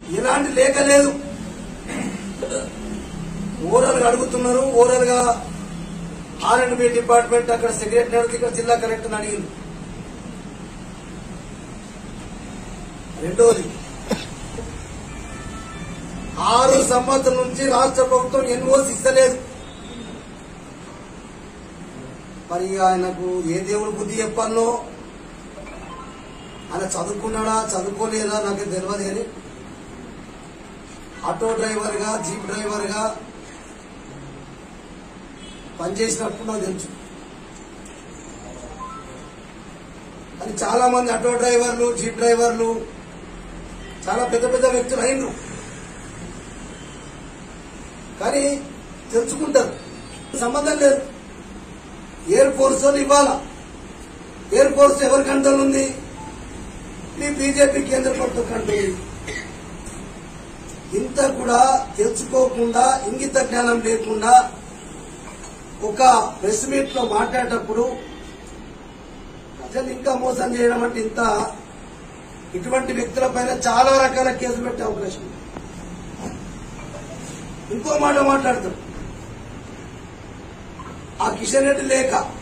ఎలాంటి లేఖ లేదు ఓరల్ గా అడుగుతున్నారు ఓరల్ గా ఆర్ అండ్ బి డిపార్ట్మెంట్ అక్కడ సెక్రటరీ అడిగితే ఇక్కడ జిల్లా కలెక్టర్ అడిగింది రెండోది ఆరు సంవత్సరం నుంచి రాష్ట్ర ప్రభుత్వం ఎన్ఓసి ఇస్తలేదు మరి ఆయనకు ఏ దేవుడు బుద్ధి చెప్పాలో ఆయన చదువుకున్నాడా చదువుకోలేదా నాకు తెలియదు కానీ ఆటో డ్రైవర్ గా జీప్ డ్రైవర్ గా పనిచేసినప్పుడు నాకు తెలుసు కానీ చాలా మంది ఆటో డ్రైవర్లు జీప్ డ్రైవర్లు చాలా పెద్ద పెద్ద వ్యక్తులు అయినరు కానీ తెలుసుకుంటారు సంబంధం లేదు ఎయిర్ ఫోర్స్ వాళ్ళు ఇవ్వాలా ఎయిర్ ఫోర్స్ ఎవరి కంట్రోల్ ఉంది మీ బీజేపీ కేంద్ర ప్రభుత్వం కంట్రోల్ ఉంది. ఇంత కూడా తెలుసుకోకుండా ఇంగిత జ్ఞానం లేకుండా ఒక ప్రెస్ మీట్ లో మాట్లాడేటప్పుడు ప్రజలు ఇంకా మోసం చేయడం అంటే ఇంత ఇటువంటి వ్యక్తుల పైన చాలా రకాల కేసులు పెట్టే అవకాశం ఉంది. ఇంకో మాట మాట్లాడతారు ఆ కిషన్ రెడ్డి లేఖ